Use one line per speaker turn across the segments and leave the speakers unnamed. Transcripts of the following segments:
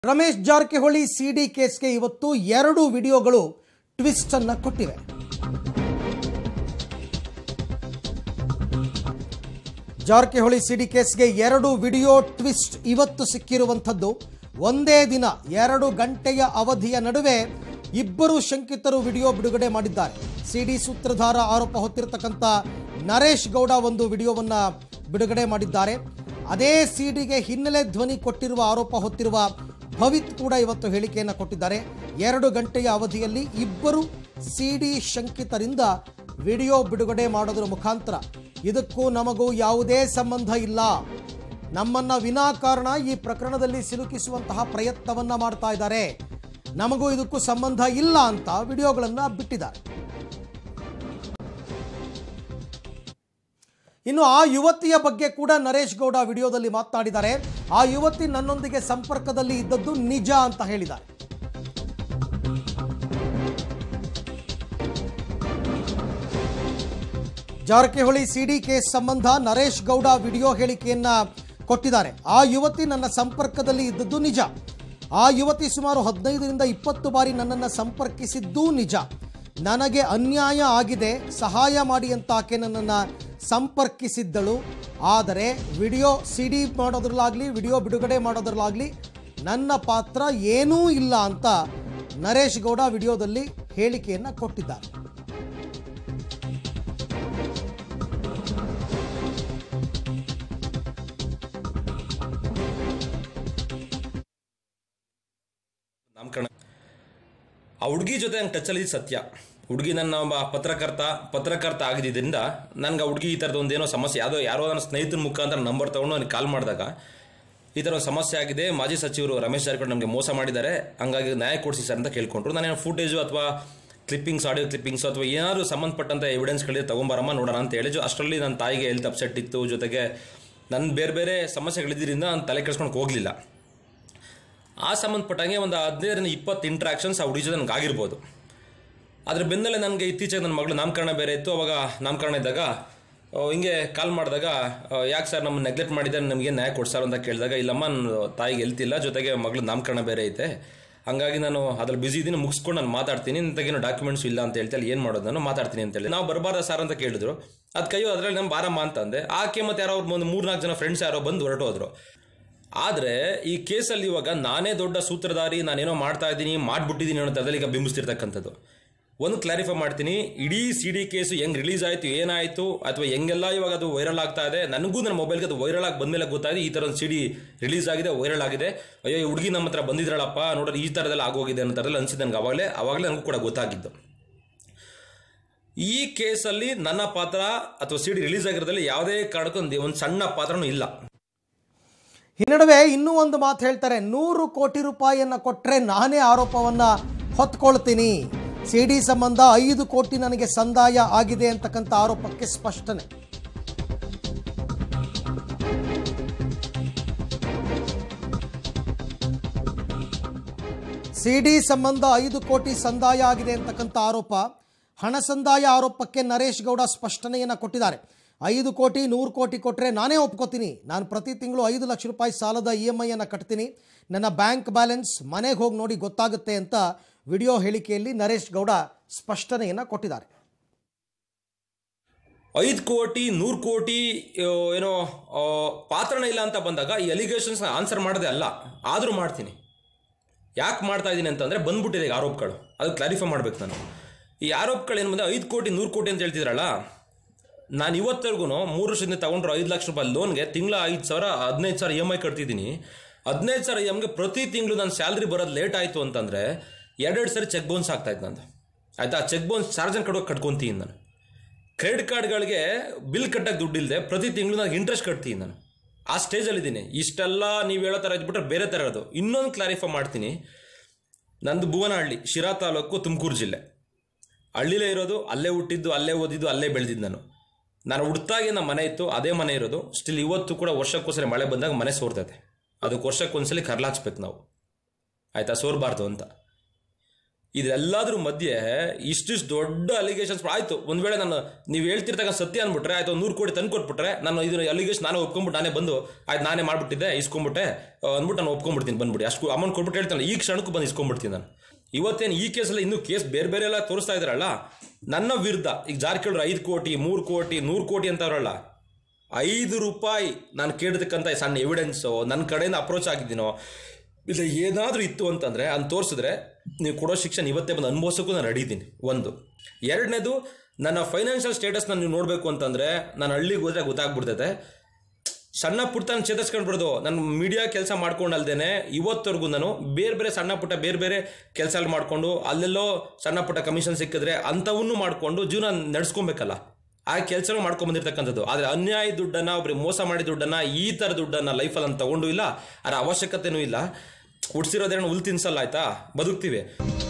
ರಮೇಶ್ ಜಾರಕಿಹೊಳಿ ಸಿಡಿ ಕೇಸ್ಗೆ ಇವತ್ತು ಎರಡು ವಿಡಿಯೋಗಳು ಟ್ವಿಸ್ಟ್ ಅನ್ನ ಕೊಟ್ಟಿವೆ ಜಾರಕಿಹೊಳಿ ಸಿಡಿ ಕೇಸ್ಗೆ ಎರಡು ವಿಡಿಯೋ ಟ್ವಿಸ್ಟ್ ಇವತ್ತು ಸಿಕ್ಕಿರುವಂಥದ್ದು ಒಂದೇ ದಿನ ಎರಡು ಗಂಟೆಯ ಅವಧಿಯ ನಡುವೆ ಇಬ್ಬರು ಶಂಕಿತರು ವಿಡಿಯೋ ಬಿಡುಗಡೆ ಮಾಡಿದ್ದಾರೆ ಸಿಡಿ ಸೂತ್ರಧಾರ ಆರೋಪ ಹೊತ್ತಿರತಕ್ಕಂಥ ನರೇಶ್ ಗೌಡ ಒಂದು ವಿಡಿಯೋವನ್ನ ಬಿಡುಗಡೆ ಮಾಡಿದ್ದಾರೆ ಅದೇ ಸಿಡಿಗೆ ಹಿನ್ನೆಲೆ ಧ್ವನಿ ಕೊಟ್ಟಿರುವ ಆರೋಪ ಹೊತ್ತಿರುವ ಭವಿತ್ ಕೂಡ ಇವತ್ತು ಹೇಳಿಕೆಯನ್ನು ಕೊಟ್ಟಿದ್ದಾರೆ ಎರಡು ಗಂಟೆಯ ಅವಧಿಯಲ್ಲಿ ಇಬ್ಬರು ಸಿಡಿ ಶಂಕಿತರಿಂದ ವಿಡಿಯೋ ಬಿಡುಗಡೆ ಮಾಡೋದ್ರ ಮುಖಾಂತರ ಇದಕ್ಕೂ ನಮಗೂ ಯಾವುದೇ ಸಂಬಂಧ ಇಲ್ಲ ನಮ್ಮನ್ನ ವಿನಾಕಾರಣ ಈ ಪ್ರಕರಣದಲ್ಲಿ ಸಿಲುಕಿಸುವಂತಹ ಪ್ರಯತ್ನವನ್ನ ಮಾಡ್ತಾ ಇದ್ದಾರೆ ನಮಗೂ ಇದಕ್ಕೂ ಸಂಬಂಧ ಇಲ್ಲ ಅಂತ ವಿಡಿಯೋಗಳನ್ನ ಬಿಟ್ಟಿದ್ದಾರೆ ಇನ್ನು ಆ ಯುವತಿಯ ಬಗ್ಗೆ ಕೂಡ ನರೇಶ್ ಗೌಡ ವಿಡಿಯೋದಲ್ಲಿ ಮಾತನಾಡಿದ್ದಾರೆ ಆ ಯುವತಿ ನನ್ನೊಂದಿಗೆ ಸಂಪರ್ಕದಲ್ಲಿ ಇದ್ದದ್ದು ನಿಜ ಅಂತ ಹೇಳಿದ್ದಾರೆ ಜಾರಕಿಹೊಳಿ ಸಿಡಿ ಕೇಸ್ ಸಂಬಂಧ ನರೇಶ್ ಗೌಡ ವಿಡಿಯೋ ಹೇಳಿಕೆಯನ್ನ ಕೊಟ್ಟಿದ್ದಾರೆ ಆ ಯುವತಿ ನನ್ನ ಸಂಪರ್ಕದಲ್ಲಿ ಇದ್ದದ್ದು ನಿಜ ಆ ಯುವತಿ ಸುಮಾರು ಹದಿನೈದರಿಂದ ಇಪ್ಪತ್ತು ಬಾರಿ ನನ್ನನ್ನು ಸಂಪರ್ಕಿಸಿದ್ದೂ ನಿಜ ನನಗೆ ಅನ್ಯಾಯ ಆಗಿದೆ ಸಹಾಯ ಮಾಡಿ ಅಂತ ಆಕೆ ನನ್ನನ್ನು ಸಂಪರ್ಕಿಸಿದ್ದಳು ಆದರೆ ವಿಡಿಯೋ ಸಿ ಡಿ ಮಾಡೋದ್ರಲ್ಲಾಗಲಿ ವಿಡಿಯೋ ಬಿಡುಗಡೆ ಮಾಡೋದ್ರಲ್ಲಾಗಲಿ ನನ್ನ ಪಾತ್ರ ಏನೂ ಇಲ್ಲ ಅಂತ ನರೇಶ್ ಗೌಡ ವಿಡಿಯೋದಲ್ಲಿ ಹೇಳಿಕೆಯನ್ನು ಕೊಟ್ಟಿದ್ದಾರೆ
ನಾಮಕರಣ ಆ ಹುಡುಗಿ ಜೊತೆ ನಂಗೆ ಟಚಲ್ಲಿ ಸತ್ಯ ಹುಡುಗಿ ನನ್ನ ಒಬ್ಬ ಪತ್ರಕರ್ತ ಪತ್ರಕರ್ತ ಆಗಿದ್ದರಿಂದ ನನಗೆ ಆ ಹುಡುಗಿ ಈ ಥರದ ಒಂದೇನೋ ಸಮಸ್ಯೆ ಯಾವುದೋ ಯಾರೋ ನನ್ನ ಸ್ನೇಹಿತನ ಮುಖಾಂತರ ನಂಬರ್ ತೊಗೊಂಡು ನನಗೆ ಕಾಲ್ ಮಾಡಿದಾಗ ಈ ಥರ ಒಂದು ಸಮಸ್ಯೆ ಆಗಿದೆ ಮಾಜಿ ಸಚಿವರು ರಮೇಶ್ ಜಾರಕಿಹೊಳಿ ನಮಗೆ ಮೋಸ ಮಾಡಿದ್ದಾರೆ ಹಂಗಾಗಿ ನ್ಯಾಯ ಕೊಡಿಸಿ ಸರ್ ಅಂತ ಕೇಳ್ಕೊಂಡ್ರು ನಾನೇನು ಫುಟೇಜು ಅಥವಾ ಕ್ಲಿಪ್ಪಿಂಗ್ಸ್ ಆಡಿಯೋ ಕ್ಲಿಪ್ಪಿಂಗ್ಸ್ ಅಥವಾ ಏನಾದರೂ ಸಂಬಂಧಪಟ್ಟಂಥ ಎವಿಡೆನ್ಸ್ಗಳಿದೆ ತೊಗೊಂಬರಮ್ಮ ನೋಡೋಣ ಅಂತ ಹೇಳಿ ಜೊ- ಅಷ್ಟರಲ್ಲಿ ನನ್ನ ತಾಯಿಗೆ ಹೆಲ್ತ್ ಅಪ್ಸೆಟ್ ಇತ್ತು ಜೊತೆಗೆ ನನ್ನ ಬೇರೆ ಬೇರೆ ಸಮಸ್ಯೆಗಳಿದ್ದರಿಂದ ನಾನು ತಲೆ ಕೆಡ್ಸ್ಕೊಂಡು ಹೋಗಲಿಲ್ಲ ಆ ಸಂಬಂಧಪಟ್ಟಂಗೆ ಒಂದು ಹದಿನೈದರಿಂದ ಇಪ್ಪತ್ತು ಇಂಟ್ರಾಕ್ಷನ್ಸ್ ಆ ಹುಡುಗಿ ಜೊತೆ ನನಗೆ ಆಗಿರ್ಬೋದು ಅದ್ರ ಬೆನ್ನಲ್ಲೇ ನನಗೆ ಇತ್ತೀಚೆಗೆ ನನ್ನ ಮಗಳು ನಾಮಕರಣ ಬೇರೆ ಇತ್ತು ಅವಾಗ ನಾಮಕರಣ ಇದ್ದಾಗ ಆ, ಹಿಂಗೆ ಕಾಲ್ ಮಾಡಿದಾಗ ಯಾಕೆ ಸರ್ ನಮ್ಮ ನೆಗ್ಲೆಕ್ಟ್ ಮಾಡಿದ್ದಾರೆ ನಮಗೆ ನ್ಯಾಯ ಕೊಡ್ಸಾರ ಅಂತ ಕೇಳಿದಾಗ ಇಲ್ಲಮ್ಮ ನನ್ನ ತಾಯಿಗೆ ಎಲ್ತಿಲ್ಲ ಜೊತೆಗೆ ಮಗಳು ನಾಮಕರಣ ಬೇರೆ ಐತೆ ಹಂಗಾಗಿ ನಾನು ಅದ್ರಲ್ಲಿ ಬಿಸಿ ಇದ್ದೀನಿ ಮುಗಿಸ್ಕೊಂಡು ನಾನು ಮಾತಾಡ್ತೀನಿ ನಿಂತಾಗೇನು ಡಾಕ್ಯುಮೆಂಟ್ಸ್ ಇಲ್ಲ ಅಂತ ಹೇಳ್ತಾರೆ ಏನು ಮಾಡೋದು ನಾನು ಮಾತಾಡ್ತೀನಿ ಅಂತ ಹೇಳಿ ನಾವು ಬರಬಾರ್ದ ಸರ್ ಅಂತ ಕೇಳಿದ್ರು ಅದಕ್ಕಯ್ಯೋ ಅದರಲ್ಲಿ ನಮ್ಮ ಬಾರಮ್ಮ ಅಂತಂದೆ ಆಕೆ ಮತ್ತು ಯಾರೋ ಒಂದು ಮೂರು ನಾಲ್ಕು ಜನ ಫ್ರೆಂಡ್ಸ್ ಯಾರೋ ಬಂದು ಹೊರಟೋದ್ರು ಆದರೆ ಈ ಕೇಸಲ್ಲಿ ಇವಾಗ ನಾನೇ ದೊಡ್ಡ ಸೂತ್ರಧಾರಿ ನಾನೇನೋ ಮಾಡ್ತಾ ಇದ್ದೀನಿ ಮಾಡ್ಬಿಟ್ಟಿದ್ದೀನಿ ಅನ್ನೋ ಥರದಲ್ಲಿ ಈಗ ಬಿಂಬಿಸ್ತಿರ್ತಕ್ಕಂಥದ್ದು ಒಂದು ಕ್ಲಾರಿಫೈ ಮಾಡ್ತೀನಿ ಇಡೀ ಸಿ ಡಿ ಕೇಸು ಹೆಂಗೆ ರಿಲೀಸ್ ಆಯಿತು ಏನಾಯಿತು ಅಥವಾ ಹೆಂಗೆಲ್ಲ ಇವಾಗ ಅದು ವೈರಲ್ ಆಗ್ತಾ ಇದೆ ನನಗೂ ನನ್ನ ಮೊಬೈಲ್ಗೆ ಅದು ವೈರಲ್ ಆಗಿ ಬಂದಮೇಲೆ ಗೊತ್ತಾಗಿದೆ ಈ ಥರ ಒಂದು ಸಿ ಡಿ ರಿಲೀಸ್ ಆಗಿದೆ ವೈರಲ್ ಆಗಿದೆ ಅಯ್ಯೋ ಈ ಹುಡುಗಿ ನಮ್ಮ ಹತ್ರ ಬಂದಿದ್ರಳಪ್ಪ ನೋಡ್ರಿ ಈ ಥರದಲ್ಲಿ ಆಗೋಗಿದೆ ಅನ್ನೋ ಥರದಲ್ಲಿ ಅನಿಸಿದ್ದು ನನಗೆ ಅವಾಗಲೇ ಅವಾಗಲೇ ನನಗೂ ಕೂಡ ಗೊತ್ತಾಗಿದ್ದು ಈ ಕೇಸಲ್ಲಿ ನನ್ನ ಪಾತ್ರ ಅಥವಾ ಸಿ ಡಿ ರಿಲೀಸ್ ಆಗಿರೋದ್ರಲ್ಲಿ ಯಾವುದೇ ಕಾರಣಕ್ಕೂ ಒಂದು ಒಂದು ಸಣ್ಣ ಪಾತ್ರನೂ ಇಲ್ಲ
ಈ ನಡುವೆ ಇನ್ನೂ ಒಂದು ಮಾತು ಹೇಳ್ತಾರೆ ನೂರು ಕೋಟಿ ರೂಪಾಯಿಯನ್ನ ಕೊಟ್ಟರೆ ನಾನೇ ಆರೋಪವನ್ನ ಹೊತ್ಕೊಳ್ತೀನಿ ಸಿ ಡಿ ಸಂಬಂಧ ಐದು ಕೋಟಿ ನನಗೆ ಸಂದಾಯ ಆಗಿದೆ ಅಂತಕ್ಕಂಥ ಆರೋಪಕ್ಕೆ ಸ್ಪಷ್ಟನೆ ಸಿ ಡಿ ಸಂಬಂಧ ಐದು ಕೋಟಿ ಸಂದಾಯ ಆಗಿದೆ ಅಂತಕ್ಕಂಥ ಆರೋಪ ಹಣ ಸಂದಾಯ ಆರೋಪಕ್ಕೆ ನರೇಶ್ ಗೌಡ ಸ್ಪಷ್ಟನೆಯನ್ನು ಕೊಟ್ಟಿದ್ದಾರೆ ಐದು ಕೋಟಿ ನೂರು ಕೋಟಿ ಕೊಟ್ಟರೆ ನಾನೇ ಒಪ್ಕೋತೀನಿ ನಾನು ಪ್ರತಿ ತಿಂಗಳು ಐದು ಲಕ್ಷ ರೂಪಾಯಿ ಸಾಲದ ಇ ಎಮ್ ಐಯನ್ನು ಕಟ್ತೀನಿ ನನ್ನ ಬ್ಯಾಂಕ್ ಬ್ಯಾಲೆನ್ಸ್ ಮನೆಗೆ ಹೋಗಿ ನೋಡಿ ಗೊತ್ತಾಗುತ್ತೆ ಅಂತ ವಿಡಿಯೋ ಹೇಳಿಕೆಯಲ್ಲಿ ನರೇಶ್ ಗೌಡ ಸ್ಪಷ್ಟನೆಯನ್ನು ಕೊಟ್ಟಿದ್ದಾರೆ
ಐದು ಕೋಟಿ ನೂರು ಕೋಟಿ ಆ, ಏನೋ ಆ, ಪಾತ್ರನೇ ಇಲ್ಲ ಅಂತ ಬಂದಾಗ ಈ ಅಲಿಗೇಷನ್ಸ್ನ ಆನ್ಸರ್ ಮಾಡೋದೇ ಅಲ್ಲ ಆದರೂ ಮಾಡ್ತೀನಿ ಯಾಕೆ ಮಾಡ್ತಾ ಇದ್ದೀನಿ ಅಂತಂದರೆ ಬಂದ್ಬಿಟ್ಟಿದೆ ಈಗ ಆರೋಪಗಳು ಅದು ಕ್ಲಾರಿಫೈ ಮಾಡ್ಬೇಕು ನಾನು ಈ ಆರೋಪಗಳು ಏನು ಬಂದರೆ ಐದು ಕೋಟಿ ನೂರು ಕೋಟಿ ಅಂತ ಹೇಳ್ತಿದ್ರಲ್ಲ ನಾನು ಇವತ್ತರೆಗೂ ಮೂರು ವರ್ಷದಿಂದ ತಗೊಂಡ್ರು ಐದು ಲಕ್ಷ ರೂಪಾಯಿ ಲೋನ್ಗೆ ತಿಂಗಳ ಐದು ಸಾವಿರ ಹದಿನೈದು ಸಾವಿರ ಇ ಎಮ್ ಐ ಕಟ್ತಿದ್ದೀನಿ ಹದಿನೈದು ಸಾವಿರ ಇ ಎಮ್ಗೆ ಪ್ರತಿ ತಿಂಗಳು ನನ್ನ ಸ್ಯಾಲ್ರಿ ಬರೋದು ಲೇಟ್ ಆಯಿತು ಅಂತಂದರೆ ಎರಡೆರಡು ಸರಿ ಚೆಕ್ ಬೌನ್ಸ್ ಆಗ್ತಾಯಿತ್ತು ನಂದು ಆಯಿತಾ ಚೆಕ್ ಬೌನ್ಸ್ ಚಾರ್ಜನ್ ಕಟ್ಟೋಕೆ ಕಟ್ಕೊತೀನಿ ನಾನು ಕ್ರೆಡಿಟ್ ಕಾರ್ಡ್ಗಳಿಗೆ ಬಿಲ್ ಕಟ್ಟಕ್ಕೆ ದುಡ್ಡಿಲ್ಲದೆ ಪ್ರತಿ ತಿಂಗಳು ನಾನು ಇಂಟ್ರೆಸ್ಟ್ ಕಟ್ತೀನಿ ನಾನು ಆ ಸ್ಟೇಜಲ್ಲಿದ್ದೀನಿ ಇಷ್ಟೆಲ್ಲ ನೀವು ಹೇಳೋ ಥರ ಇದ್ಬಿಟ್ರೆ ಬೇರೆ ಥರ ಇರೋದು ಇನ್ನೊಂದು ಕ್ಲಾರಿಫೈ ಮಾಡ್ತೀನಿ ನಂದು ಭುವನಹಳ್ಳಿ ಶಿರಾ ತಾಲೂಕು ತುಮಕೂರು ಜಿಲ್ಲೆ ಹಳ್ಳಿಲೇ ಇರೋದು ಅಲ್ಲೇ ಹುಟ್ಟಿದ್ದು ಅಲ್ಲೇ ಓದಿದ್ದು ಅಲ್ಲೇ ಬೆಳೆದಿದ್ದು ನಾನು ನಾನು ಹುಡ್ತಾಗೆ ನಮ್ಮ ಮನೆ ಇತ್ತು ಅದೇ ಮನೆ ಇರೋದು ಸ್ಟಿಲ್ ಇವತ್ತು ಕೂಡ ವರ್ಷಕ್ಕೋಸ್ಕರ ಮಳೆ ಬಂದಾಗ ಮನೆ ಸೋರ್ತೈತೆ ಅದಕ್ಕೆ ವರ್ಷಕ್ಕೊಂದ್ಸಲಿ ಕರ್ಲಾಚ್ಬೇಕು ನಾವು ಆಯಿತಾ ಸೋರ್ಬಾರ್ದು ಅಂತ ಇದೆಲ್ಲದ್ರ ಮಧ್ಯೆ ಇಷ್ಟಿಷ್ಟು ದೊಡ್ಡ ಅಲಿಗೇಷನ್ಸ್ ಆಯ್ತು ಒಂದ್ ವೇಳೆ ನಾನು ನೀವು ಹೇಳ್ತಿರ್ತಕ್ಕ ಸತ್ಯ ಅಂದ್ಬಿಟ್ರೆ ಆಯ್ತು ನೂರು ಕೋಟಿ ತಂದು ಕೊಟ್ಬಿಟ್ರೆ ನಾನು ಇದು ಅಲಿಗೇಷನ್ ನಾನೇ ಒಪ್ಕೊಂಡ್ಬಿಟ್ಟು ನಾನೇ ಬಂದು ಆಯ್ತು ನಾನೇ ಮಾಡ್ಬಿಟ್ಟಿದ್ದೆ ಇಸ್ಕೊಂಡ್ಬಿಟ್ಟೆ ಆ, ಅಂದ್ಬಿಟ್ಟು ನಾನು ಒಪ್ಕೊಂಡ್ಬಿಡ್ತೀನಿ ಬಂದ್ಬಿಡಿ ಅಷ್ಟು ಅಮೌಂಟ್ ಕೊಟ್ಬಿಟ್ಟು ಹೇಳ್ತಾನೆ ಈ ಕ್ಷಣಕ್ಕೂ ಬಂದು ಇಸ್ಕೊಂಡ್ಬಿಡ್ತೀನಿ ನಾನು ಇವತ್ತೇನು ಈ ಕೇಸಲ್ಲಿ ಇನ್ನೂ ಕೇಸ್ ಬೇರೆ ಬೇರೆ ಎಲ್ಲ ತೋರಿಸ್ತಾ ಇದ್ದಾರಲ್ಲ ನನ್ನ ವಿರುದ್ಧ ಈಗ ಜಾರಕಿಹೊಳಿ ಐದು ಕೋಟಿ ಮೂರು ಕೋಟಿ ನೂರು ಕೋಟಿ ಅಂತವ್ರಲ್ಲ ಐದು ರೂಪಾಯಿ ನಾನು ಕೇಳಿದಕ್ಕಂತ ಸಣ್ಣ ಎವಿಡೆನ್ಸು ನನ್ನ ಕಡೆಯಿಂದ ಅಪ್ರೋಚ್ ಆಗಿದ್ದೀನೋ ಇಲ್ಲ ಏನಾದರೂ ಇತ್ತು ಅಂತಂದರೆ ಅದನ್ನ ತೋರಿಸಿದ್ರೆ ನೀವು ಕೊಡೋ ಶಿಕ್ಷಣ ಇವತ್ತೇ ಬಂದು ಅನುಭವಿಸೋಕ್ಕೂ ನಾನು ಅಡಿದ್ದೀನಿ ಒಂದು ಎರಡನೇದು ನನ್ನ ಫೈನಾನ್ಷಿಯಲ್ ಸ್ಟೇಟಸ್ನ ನೀವು ನೋಡಬೇಕು ಅಂತಂದರೆ ನಾನು ಹಳ್ಳಿಗೆ ಹೋದ್ರೆ ಗೊತ್ತಾಗ್ಬಿಡ್ತೈತೆ ಸಣ್ಣ ಪುಟ್ಟ ನಾನು ಚೇತರಿಸ್ಕೊಂಡ್ಬಿಡ್ದು ನಾನು ಮೀಡಿಯಾ ಕೆಲಸ ಮಾಡ್ಕೊಂಡಲ್ದೇನೆ ಇವತ್ತವರೆಗೂ ನಾನು ಬೇರೆ ಬೇರೆ ಸಣ್ಣ ಪುಟ್ಟ ಬೇರೆ ಬೇರೆ ಕೆಲಸ ಮಾಡಿಕೊಂಡು ಅಲ್ಲೆಲ್ಲೋ ಸಣ್ಣ ಪುಟ್ಟ ಕಮಿಷನ್ ಸಿಕ್ಕಿದ್ರೆ ಅಂಥವನ್ನೂ ಮಾಡಿಕೊಂಡು ಜೀವನ ನಡೆಸ್ಕೊಬೇಕಲ್ಲ ಆ ಕೆಲಸನೂ ಮಾಡ್ಕೊಂಡ್ ಬಂದಿರ್ತಕ್ಕಂಥದ್ದು ಆದರೆ ಅನ್ಯಾಯ ದುಡ್ಡನ್ನ ಒಬ್ರಿಗೆ ಮೋಸ ಮಾಡಿ ದುಡ್ಡನ್ನ ಈ ಥರ ದುಡ್ಡನ್ನ ಲೈಫಲ್ಲಿ ಅಂತ ತಗೊಂಡು ಇಲ್ಲ ಅದರ ಅವಶ್ಯಕತೆನೂ ಇಲ್ಲ ಉಡ್ಸಿರೋದೇನು ಹುಲ್ ತಿನ್ಸಲ್ಲ ಆಯ್ತಾ ಬದುಕ್ತೀವಿ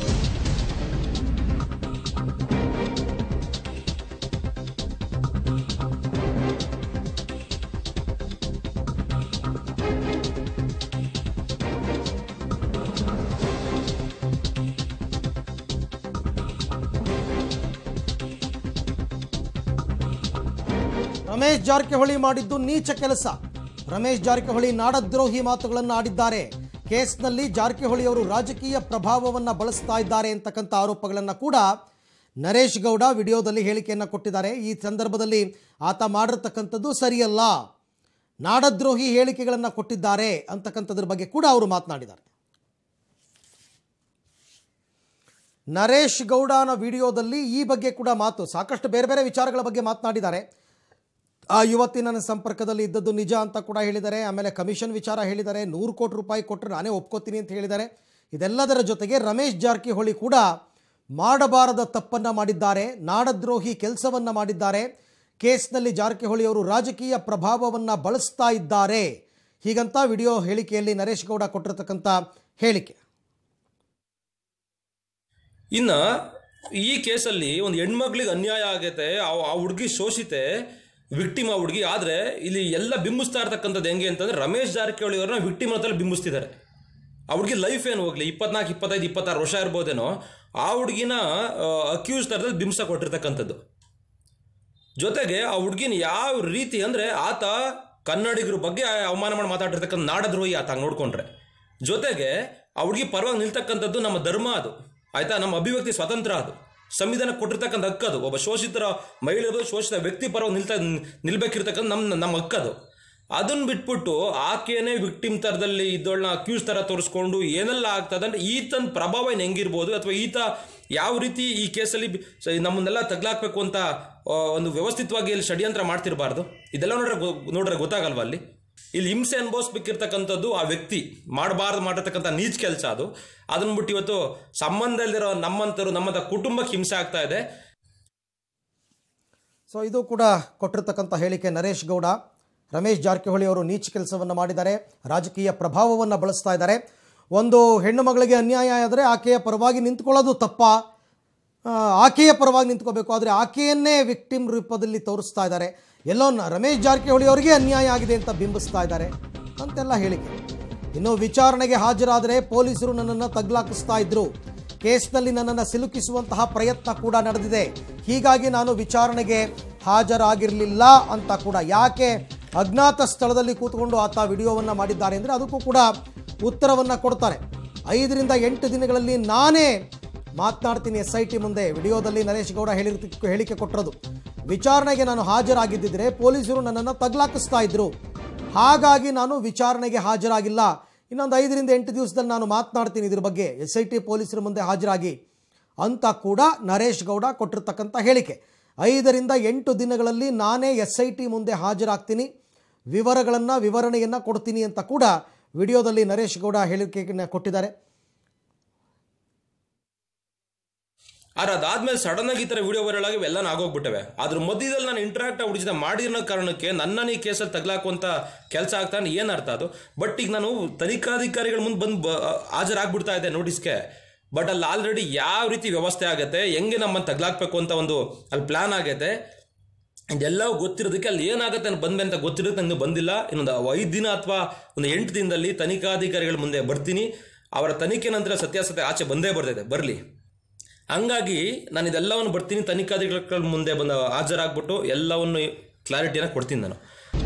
ರಮೇಶ್ ಜಾರಕಿಹೊಳಿ ಮಾಡಿದ್ದು ನೀಚ ಕೆಲಸ ರಮೇಶ್ ಜಾರಕಿಹೊಳಿ ನಾಡದ್ರೋಹಿ ಮಾತುಗಳನ್ನು ಆಡಿದ್ದಾರೆ ಕೇಸ್ನಲ್ಲಿ ಜಾರಕಿಹೊಳಿ ಅವರು ರಾಜಕೀಯ ಪ್ರಭಾವವನ್ನು ಬಳಸ್ತಾ ಇದ್ದಾರೆ ಅಂತಕ್ಕಂಥ ಆರೋಪಗಳನ್ನು ಕೂಡ ನರೇಶ್ ಗೌಡ ವಿಡಿಯೋದಲ್ಲಿ ಹೇಳಿಕೆಯನ್ನು ಕೊಟ್ಟಿದ್ದಾರೆ ಈ ಸಂದರ್ಭದಲ್ಲಿ ಆತ ಮಾಡಿರ್ತಕ್ಕಂಥದ್ದು ಸರಿಯಲ್ಲ ನಾಡದ್ರೋಹಿ ಹೇಳಿಕೆಗಳನ್ನು ಕೊಟ್ಟಿದ್ದಾರೆ ಅಂತಕ್ಕಂಥದ್ರ ಬಗ್ಗೆ ಕೂಡ ಅವರು ಮಾತನಾಡಿದ್ದಾರೆ ನರೇಶ್ ಗೌಡನ ವಿಡಿಯೋದಲ್ಲಿ ಈ ಬಗ್ಗೆ ಕೂಡ ಮಾತು ಸಾಕಷ್ಟು ಬೇರೆ ಬೇರೆ ವಿಚಾರಗಳ ಬಗ್ಗೆ ಮಾತನಾಡಿದ್ದಾರೆ ಆ ಯುವತಿ ನನ್ನ ಸಂಪರ್ಕದಲ್ಲಿ ಇದ್ದದ್ದು ನಿಜ ಅಂತ ಕೂಡ ಹೇಳಿದ್ದಾರೆ ಆಮೇಲೆ ಕಮಿಷನ್ ವಿಚಾರ ಹೇಳಿದ್ದಾರೆ ನೂರು ಕೋಟಿ ರೂಪಾಯಿ ಕೊಟ್ಟರೆ ನಾನೇ ಒಪ್ಕೋತೀನಿ ಅಂತ ಹೇಳಿದ್ದಾರೆ ಇದೆಲ್ಲದರ ಜೊತೆಗೆ ರಮೇಶ್ ಜಾರಕಿಹೊಳಿ ಕೂಡ ಮಾಡಬಾರದ ತಪ್ಪನ್ನು ಮಾಡಿದ್ದಾರೆ ನಾಡದ್ರೋಹಿ ಕೆಲಸವನ್ನು ಮಾಡಿದ್ದಾರೆ ಕೇಸ್ನಲ್ಲಿ ಜಾರಕಿಹೊಳಿ ಅವರು ರಾಜಕೀಯ ಪ್ರಭಾವವನ್ನು ಬಳಸ್ತಾ ಇದ್ದಾರೆ ಹೀಗಂತ ವಿಡಿಯೋ ಹೇಳಿಕೆಯಲ್ಲಿ ನರೇಶ್ ಗೌಡ ಕೊಟ್ಟಿರ್ತಕ್ಕಂಥ ಹೇಳಿಕೆ
ಇನ್ನು ಈ ಕೇಸಲ್ಲಿ ಒಂದು ಹೆಣ್ಮಕ್ಳಿಗೆ ಅನ್ಯಾಯ ಆಗೈತೆ ಆ- ಆ ಹುಡುಗಿ ಶೋಷಿತೆ ವಿಕ್ಟಿಮ್ ಆ ಹುಡುಗಿ ಆದರೆ ಇಲ್ಲಿ ಎಲ್ಲ ಬಿಂಬಿಸ್ತಾ ಇರ್ತಕ್ಕಂಥದ್ದು ಹೆಂಗೆ ಅಂತಂದ್ರೆ ರಮೇಶ್ ಜಾರಕಿಹೊಳಿ ಅವ್ರನ್ನ ವಿಕ್ಟಿಮ್ ಅಂತ ಬಿಂಬಿಸ್ತಿದ್ದಾರೆ ಆ ಹುಡುಗಿ ಲೈಫ್ ಏನು ಹೋಗ್ಲಿ ಇಪ್ಪತ್ನಾಲ್ಕು ಇಪ್ಪತ್ತೈದು ಇಪ್ಪತ್ತಾರು ವರ್ಷ ಇರ್ಬೋದೇನೋ ಆ ಹುಡುಗಿನ ಅಕ್ಯೂಸ್ ಥರದಲ್ಲಿ ಬಿಂಬಿಸ ಕೊಟ್ಟಿರ್ತಕ್ಕಂಥದ್ದು ಜೊತೆಗೆ ಆ ಹುಡುಗಿನ ಯಾವ ರೀತಿ ಅಂದರೆ ಆತ ಕನ್ನಡಿಗರ ಬಗ್ಗೆ ಅವಮಾನ ಮಾಡಿ ಮಾತಾಡಿರ್ತಕ್ಕಂಥ ನಾಡದ್ರೋಹಿ ಆತ ಹಂಗೆ ನೋಡ್ಕೊಂಡ್ರೆ ಜೊತೆಗೆ ಆ ಹುಡುಗಿ ಪರವಾಗಿ ನಿಲ್ತಕ್ಕಂಥದ್ದು ನಮ್ಮ ಧರ್ಮ ಅದು ಆಯ್ತಾ ನಮ್ಮ ಅಭಿವ್ಯಕ್ತಿ ಸ್ವತಂತ್ರ ಅದು ಸಂವಿಧಾನ ಕೊಟ್ಟಿರ್ತಕ್ಕಂಥ ಹಕ್ಕದು ಒಬ್ಬ ಶೋಷಿತರ ಮಹಿಳೆಯರು ಶೋಷಿತ ವ್ಯಕ್ತಿ ಪರವಾಗಿ ನಿಲ್ತಾ ನಿಲ್ಬೇಕಿರ್ತಕ್ಕಂಥ ನಮ್ಮ ನಮ್ಮ ಹಕ್ಕದು ಅದನ್ನ ಬಿಟ್ಬಿಟ್ಟು ಆಕೆನೇ ವಿಕ್ಟಿಮ್ ಥರದಲ್ಲಿ ಇದ್ದೋಳನ್ನ ಅಕ್ಯೂಸ್ ಥರ ತೋರಿಸ್ಕೊಂಡು ಏನೆಲ್ಲ ಆಗ್ತದೆ ಅಂದ್ರೆ ಈತನ ಪ್ರಭಾವ ಏನು ಹೆಂಗಿರ್ಬೋದು ಅಥವಾ ಈತ ಯಾವ ರೀತಿ ಈ ಕೇಸಲ್ಲಿ ಬಿ- ಸ- ನಮ್ಮನ್ನೆಲ್ಲ ತಗ್ಲಾಕ್ಬೇಕು ಅಂತ ಆ, ಒಂದು ವ್ಯವಸ್ಥಿತವಾಗಿ ಇಲ್ಲಿ ಷಡ್ಯಂತ್ರ ಮಾಡ್ತಿರಬಾರ್ದು ಇದೆಲ್ಲ ನೋಡ್ರೆ ಗೊ- ನೋಡ್ರೆ ಗೊತ್ತಾಗಲ್ವ ಅಲ್ಲಿ ಇಲ್ಲಿ ಹಿಂಸೆ ಅನುಭವಿಸ್ಬೇಕಿರ್ತಕ್ಕಂಥದ್ದು ಆ ವ್ಯಕ್ತಿ ಮಾಡಬಾರ್ದು ಮಾಡಿರ್ತಕ್ಕಂಥ ನೀಚ್ ಕೆಲಸ ಅದು ಅದನ್ನ ಬಿಟ್ಟು ಇವತ್ತು ಸಂಬಂಧ ಇಲ್ದಿರೋ ನಮ್ಮಂತರು ನಮ್ಮಂಥ ಕುಟುಂಬಕ್ಕೆ ಹಿಂಸೆ ಆಗ್ತಾ ಇದೆ
ಸೊ ಇದು ಕೂಡ ಕೊಟ್ಟಿರ್ತಕ್ಕಂಥ ಹೇಳಿಕೆ ನರೇಶ್ ಗೌಡ ರಮೇಶ್ ಜಾರಕಿಹೊಳಿ ಅವರು ನೀಚ ಕೆಲಸವನ್ನು ಮಾಡಿದ್ದಾರೆ ರಾಜಕೀಯ ಪ್ರಭಾವವನ್ನು ಬಳಸ್ತಾ ಇದ್ದಾರೆ ಒಂದು ಹೆಣ್ಣು ಮಗಳಿಗೆ ಅನ್ಯಾಯ ಆದರೆ ಆಕೆಯ ಪರವಾಗಿ ನಿಂತ್ಕೊಳ್ಳೋದು ತಪ್ಪ ಆ, ಆಕೆಯ ಪರವಾಗಿ ನಿಂತ್ಕೋಬೇಕು ಆದರೆ ಆಕೆಯನ್ನೇ ವಿಕ್ಟಿಮ್ ರೂಪದಲ್ಲಿ ತೋರಿಸ್ತಾ ಇದ್ದಾರೆ ಎಲ್ಲೋ ನ- ರಮೇಶ್ ಜಾರಕಿಹೊಳಿ ಅವರಿಗೆ ಅನ್ಯಾಯ ಆಗಿದೆ ಅಂತ ಬಿಂಬಿಸ್ತಾ ಇದ್ದಾರೆ ಅಂತೆಲ್ಲ ಹೇಳಿಕೆ ಇನ್ನು ವಿಚಾರಣೆಗೆ ಹಾಜರಾದರೆ ಪೊಲೀಸರು ನನ್ನನ್ನು ತಗ್ಲಾಕಿಸ್ತಾ ಇದ್ರು ಕೇಸ್ನಲ್ಲಿ ನನ್ನನ್ನು ಸಿಲುಕಿಸುವಂತಹ ಪ್ರಯತ್ನ ಕೂಡ ನಡೆದಿದೆ ಹೀಗಾಗಿ ನಾನು ವಿಚಾರಣೆಗೆ ಹಾಜರಾಗಿರಲಿಲ್ಲ ಅಂತ ಕೂಡ ಯಾಕೆ ಅಜ್ಞಾತ ಸ್ಥಳದಲ್ಲಿ ಕೂತ್ಕೊಂಡು ಆತ ವಿಡಿಯೋವನ್ನು ಮಾಡಿದ್ದಾರೆ ಅಂದರೆ ಅದಕ್ಕೂ ಕೂಡ ಉತ್ತರವನ್ನು ಕೊಡ್ತಾರೆ ಐದರಿಂದ ಎಂಟು ದಿನಗಳಲ್ಲಿ ನಾನೇ ಮಾತನಾಡ್ತೀನಿ ಎಸ್ ಐ ಟಿ ಮುಂದೆ ವಿಡಿಯೋದಲ್ಲಿ ನರೇಶ್ ಗೌಡ ಹೇಳಿ ಹೇಳಿಕೆ ಕೊಟ್ಟಿರೋದು ವಿಚಾರಣೆಗೆ ನಾನು ಹಾಜರಾಗಿದ್ದಿದ್ರೆ ಪೊಲೀಸರು ನನ್ನನ್ನು ತಗ್ಲಾಕಿಸ್ತಾ ಇದ್ರು ಹಾಗಾಗಿ ನಾನು ವಿಚಾರಣೆಗೆ ಹಾಜರಾಗಿಲ್ಲ ಇನ್ನೊಂದು ಐದರಿಂದ ಎಂಟು ದಿವಸದಲ್ಲಿ ನಾನು ಮಾತನಾಡ್ತೀನಿ ಇದ್ರ ಬಗ್ಗೆ ಎಸ್ ಐ ಟಿ ಪೊಲೀಸರ ಮುಂದೆ ಹಾಜರಾಗಿ ಅಂತ ಕೂಡ ನರೇಶ್ ಗೌಡ ಕೊಟ್ಟಿರ್ತಕ್ಕಂಥ ಹೇಳಿಕೆ ಐದರಿಂದ ಎಂಟು ದಿನಗಳಲ್ಲಿ ನಾನೇ ಎಸ್ ಐ ಟಿ ಮುಂದೆ ಹಾಜರಾಗ್ತೀನಿ ವಿವರಗಳನ್ನು ವಿವರಣೆಯನ್ನು ಕೊಡ್ತೀನಿ ಅಂತ ಕೂಡ ವಿಡಿಯೋದಲ್ಲಿ ನರೇಶ್ ಗೌಡ ಹೇಳಿಕೆಯನ್ನು ಕೊಟ್ಟಿದ್ದಾರೆ
ಆದ್ರೆ ಅದಾದ್ಮೇಲೆ ಸಡನ್ ಆಗಿ ಈ ತರ ವಿಡಿಯೋ ವೈರಲ್ ಆಗಿ ಎಲ್ಲಾನು ಆಗೋಗ್ಬಿಟ್ಟವೆ ಅದ್ರ ಮಧ್ಯದಲ್ಲಿ ನಾನು ಇಂಟ್ರಾಕ್ಟ್ ಹುಡುಗಿ ಜೊತೆ ಮಾಡಿರೋ ಕಾರಣಕ್ಕೆ ನನ್ನ ಈ ಕೇಸಲ್ಲಿ ತಗ್ಲಾಕುವಂತ ಕೆಲಸ ಆಗ್ತಾ ಏನು ಅರ್ಥ ಅದು ಬಟ್ ಈಗ ನಾನು ತನಿಖಾಧಿಕಾರಿಗಳ ಮುಂದೆ ಬಂದು ಬ- ಹಾಜರಾಗ್ಬಿಡ್ತಾ ಇದೆ ನೋಟಿಸ್ಗೆ ಬಟ್ ಅಲ್ಲಿ ಆಲ್ರೆಡಿ ಯಾವ ರೀತಿ ವ್ಯವಸ್ಥೆ ಆಗತ್ತೆ ಹೆಂಗೆ ನಮ್ಮನ್ನು ತಗ್ಲಾಕ್ಬೇಕು ಅಂತ ಒಂದು ಅಲ್ಲಿ ಪ್ಲಾನ್ ಆಗೈತೆ ಇದೆಲ್ಲವೂ ಗೊತ್ತಿರೋದಕ್ಕೆ ಅಲ್ಲಿ ಏನಾಗುತ್ತೆ ಅಂತ ಬಂದೆ ಅಂತ ಗೊತ್ತಿರೋದಕ್ಕೆ ನಂಗೆ ಬಂದಿಲ್ಲ ಇನ್ನೊಂದು ಐದು ದಿನ ಅಥವಾ ಒಂದು ಎಂಟು ದಿನದಲ್ಲಿ ತನಿಖಾಧಿಕಾರಿಗಳ ಮುಂದೆ ಬರ್ತೀನಿ ಅವರ ತನಿಖೆ ನಂತರ ಸತ್ಯಾಸತ್ಯ ಆಚೆ ಬಂದೇ ಬರ್ತೈತೆ ಬರಲಿ ಹಂಗಾಗಿ ನಾನು ಇದೆಲ್ಲವನ್ನು ಬರ್ತೀನಿ ತನಿಖಾಧಿಕಾರಿಗಳ ಮುಂದೆ ಬಂದು ಹಾಜರಾಗ್ಬಿಟ್ಟು ಎಲ್ಲವನ್ನು ಕ್ಲಾರಿಟಿಯನ್ನು ಕೊಡ್ತೀನಿ ನಾನು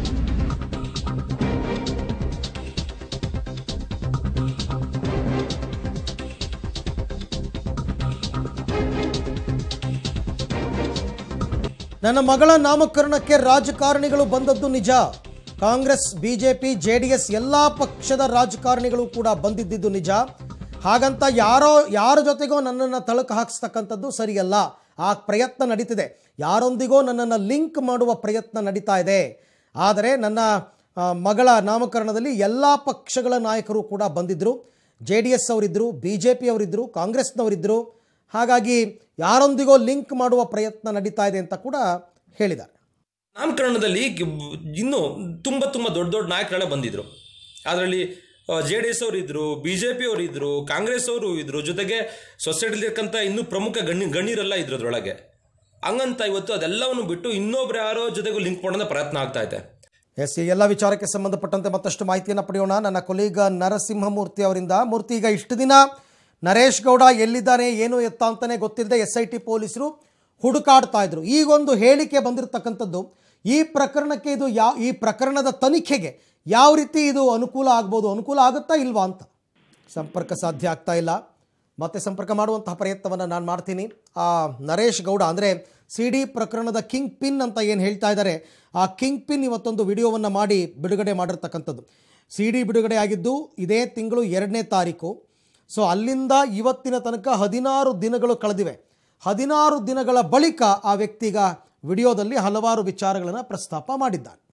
ನನ್ನ ಮಗಳ ನಾಮಕರಣಕ್ಕೆ ರಾಜಕಾರಣಿಗಳು ಬಂದದ್ದು ನಿಜ Congress BJP J D S ಎಲ್ಲ ಪಕ್ಷದ ರಾಜಕಾರಣಿಗಳು ಕೂಡ ಬಂದಿದ್ದಿದ್ದು ನಿಜ ಹಾಗಂತ ಯಾರೋ ಯಾರ ಜೊತೆಗೋ ನನ್ನನ್ನು ತಳಕು ಹಾಕಿಸ್ತಕ್ಕಂಥದ್ದು ಸರಿಯಲ್ಲ ಆ ಪ್ರಯತ್ನ ನಡೀತಿದೆ ಯಾರೊಂದಿಗೋ ನನ್ನನ್ನು ಲಿಂಕ್ ಮಾಡುವ ಪ್ರಯತ್ನ ನಡೀತಾ ಇದೆ ಆದರೆ ನನ್ನ ಆ, ಮಗಳ ನಾಮಕರಣದಲ್ಲಿ ಎಲ್ಲ ಪಕ್ಷಗಳ ನಾಯಕರು ಕೂಡ ಬಂದಿದ್ದರು ಜೆ ಡಿ ಎಸ್ ಅವರಿದ್ದರು ಬಿ ಜೆ ಪಿ ಅವರಿದ್ದರು ಕಾಂಗ್ರೆಸ್ನವರಿದ್ದರು ಹಾಗಾಗಿ ಯಾರೊಂದಿಗೋ ಲಿಂಕ್ ಮಾಡುವ ಪ್ರಯತ್ನ ನಡೀತಾ ಇದೆ ಅಂತ ಕೂಡ ಹೇಳಿದ್ದಾರೆ
ನಾಮಕರಣದಲ್ಲಿ ಗಿ- ಇನ್ನೂ ತುಂಬ ತುಂಬ ದೊಡ್ಡ ದೊಡ್ಡ ನಾಯಕರೆಲ್ಲ ಬಂದಿದ್ರು ಅದರಲ್ಲಿ ಜೆ ಡಿ ಎಸ್ ಅವರು ಇದ್ರು ಬಿ ಜೆ ಪಿ ಅವರು ಇದ್ರು ಕಾಂಗ್ರೆಸ್ ಅವರು ಇದ್ರು ಜೊತೆಗೆ ಸೊಸೈಟಿಲಿ ಇರ್ತಕ್ಕಂಥ ಇನ್ನೂ ಪ್ರಮುಖ ಗಣ್ಯ ಗಣ್ಯರೆಲ್ಲ ಇದ್ರು ಅದ್ರೊಳಗೆ ಹಂಗಂತ ಇವತ್ತು ಅದೆಲ್ಲವನ್ನು ಬಿಟ್ಟು ಇನ್ನೊಬ್ರು ಯಾರೋ ಜೊತೆಗೂ ಲಿಂಕ್ ಮಾಡೋದ ಪ್ರಯತ್ನ ಆಗ್ತಾ ಇದೆ
ಎಸ್ ಈ ಎಲ್ಲ ವಿಚಾರಕ್ಕೆ ಸಂಬಂಧಪಟ್ಟಂತೆ ಮತ್ತಷ್ಟು ಮಾಹಿತಿಯನ್ನು ಪಡೆಯೋಣ ನನ್ನ ಕೊಲೀಗ ನರಸಿಂಹಮೂರ್ತಿ ಅವರಿಂದ ಮೂರ್ತಿ ಈಗ ಇಷ್ಟು ದಿನ ನರೇಶ್ ಗೌಡ ಎಲ್ಲಿದ್ದಾನೆ ಏನು ಎತ್ತ ಅಂತಾನೆ ಗೊತ್ತಿಲ್ಲದೆ ಎಸ್ ಐ ಟಿ ಪೊಲೀಸರು ಹುಡುಕಾಡ್ತಾ ಇದ್ರು ಈಗೊಂದು ಹೇಳಿಕೆ ಬಂದಿರತಕ್ಕಂಥದ್ದು ಈ ಪ್ರಕರಣಕ್ಕೆ ಇದು ಯಾವ ಈ ಪ್ರಕರಣದ ತನಿಖೆಗೆ ಯಾವ ರೀತಿ ಇದು ಅನುಕೂಲ ಆಗ್ಬೋದು ಅನುಕೂಲ ಆಗುತ್ತಾ ಇಲ್ವಾ ಅಂತ ಸಂಪರ್ಕ ಸಾಧ್ಯ ಆಗ್ತಾ ಇಲ್ಲ ಮತ್ತೆ ಸಂಪರ್ಕ ಮಾಡುವಂತಹ ಪ್ರಯತ್ನವನ್ನು ನಾನು ಮಾಡ್ತೀನಿ ಆ ನರೇಶ್ ಗೌಡ ಅಂದರೆ ಸಿ ಡಿ ಪ್ರಕರಣದ ಕಿಂಗ್ ಪಿನ್ ಅಂತ ಏನು ಹೇಳ್ತಾ ಇದ್ದಾರೆ ಆ ಕಿಂಗ್ ಪಿನ್ ಇವತ್ತೊಂದು ವಿಡಿಯೋವನ್ನು ಮಾಡಿ ಬಿಡುಗಡೆ ಮಾಡಿರ್ತಕ್ಕಂಥದ್ದು ಸಿ ಡಿ ಬಿಡುಗಡೆ ಆಗಿದ್ದು ಇದೇ ತಿಂಗಳು ಎರಡನೇ ತಾರೀಕು ಸೊ ಅಲ್ಲಿಂದ ಇವತ್ತಿನ ತನಕ ಹದಿನಾರು ದಿನಗಳು ಕಳೆದಿವೆ ಹದಿನಾರು ದಿನಗಳ ಬಳಿಕ ಆ ವ್ಯಕ್ತಿಗ ವಿಡಿಯೋದಲ್ಲಿ ಹಲವಾರು ವಿಚಾರಗಳನ್ನು ಪ್ರಸ್ತಾಪ ಮಾಡಿದ್ದಾನೆ